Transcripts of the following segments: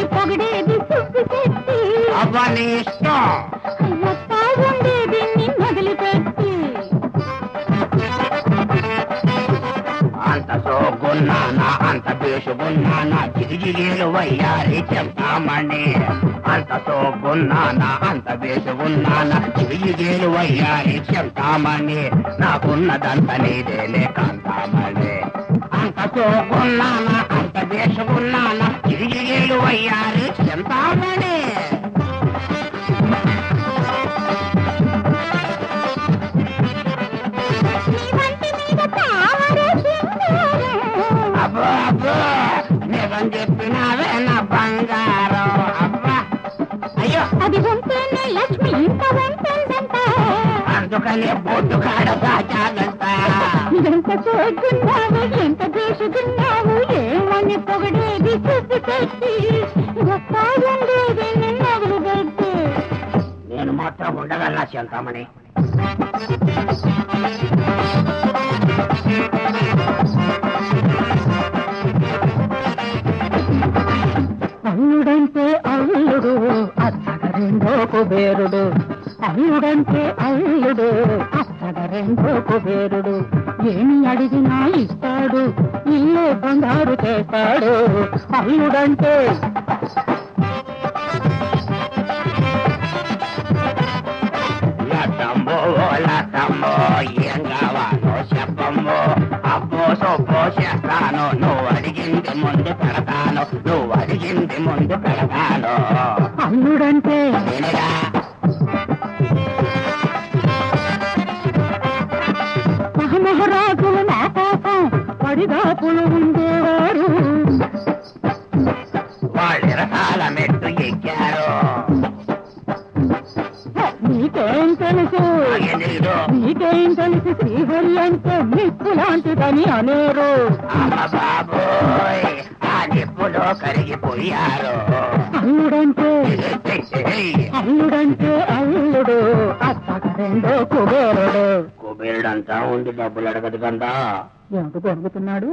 ఏమని పొగిడేది సుబ్బి పెట్టి అబ్బా నీ ఇష్టం అయ్యప్ప ఉండేది నిన్ను వదిలిపెట్టి అంత సోగున్నానా అంత బేసుగున్నానా జిగిజిగేలు వయ్యారి చెప్తామని అంత సోగున్నానా అంత బేసుగున్నానా జిగిజిగేలు వయ్యారి చెప్తామని నాకున్నదంత నీదేలే కాంతామని అంత సోగున్నానా అంత బేసుగున్నానా జిగిజిగేలు వయ్యారి చెప్తామని నీ వంటి మీద తామరే సింగారం. అబ్బో అబ్బో నిజం చెప్పినావే నా బంగారం అబ్బా అయ్యో అది ఉంటేనే లక్ష్మి ఇంత ఉంటుందంట అందుకనే బొడ్డు కాడ దాచాలంట ఎంత చూస్తున్నావు ఎంత చేసుకున్నావు ఏమని పొగడేది సుబ్బి పెట్టి గొప్ప ఉండేది నిన్ను వదిలిపెట్టి నేను మాత్రం ఉండగలనా చెంతామని అల్లుడంటే అల్లుడు అత్తగ రెండో కుబేరుడు అల్లుడంటే అల్లుడు అత్తగ రెండో కుబేరుడు ఏమి అడిగినా ఇస్తాడు ఇల్లే బంగారు చేస్తాడు అల్లుడంటే లతమ్మో లతమ్మో ఏం కావాలో చెప్పమ్మో అబ్బో సొప్పో చేస్తాను నువ్వు అడిగింది ముందు పెడతాను నువ్వు అడిగింది ముందు పెడతాను అల్లుడంటే నేనేగా మహమహరాజులు నా కోసం పడిగాపులు ఉండేవారు వాళ్ళు రకాల మెట్టు ఎక్కారు నీకేం తెలుసు నాకేం తెలీదు నీకేం తెలుసు శ్రీహరి అంటే నిప్పు లాంటిదని అనేరు అమ్మ బాబోయ్ ఆ నిప్పులో కరిగిపోయారు అల్లుడంటే అల్లుడంటే అల్లుడు అత్తగ రెండో కుబేరుడు కుబేరుడంతా ఉండి డబ్బులు అడగదు కదా ఏమిటి జరుగుతున్నాడు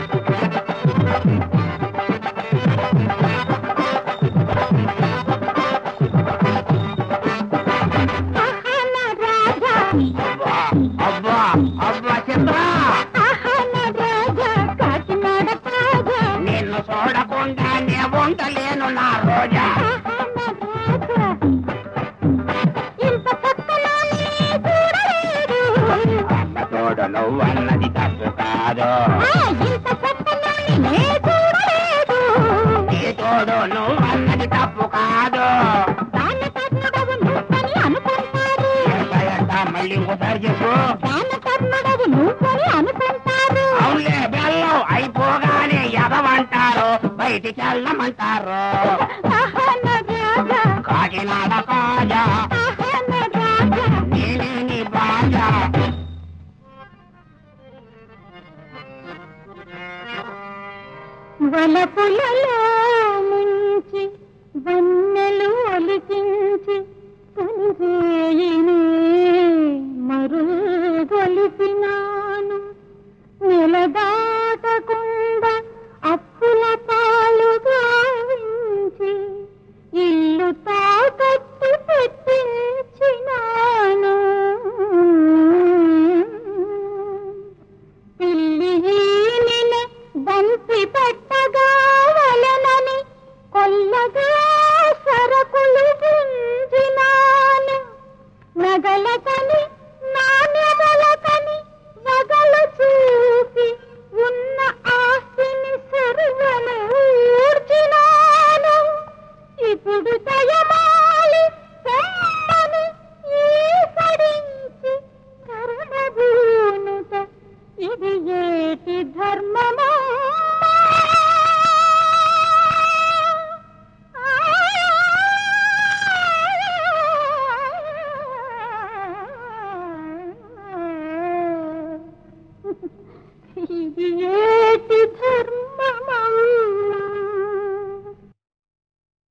అబ్బా అబ్బా అబ్బా చంద్ర నిన్ను చూడకుండా నే ఉండలేను నా రోజా అమ్మ తోడు నువ్వు అన్నది తప్పు కాదు నీ తోడు నువ్వు అన్నది తప్పు కాదు ఎంత ఎంత మళ్ళీ ఇంకోసారి చెప్పు అనుకుంటారు అవునులే బెల్లం అయిపోగానే ఎదవంటారు బయటికి వెళ్ళమంటారు కాకినాడ కాజా నేనే నీ బాజా వలపులలో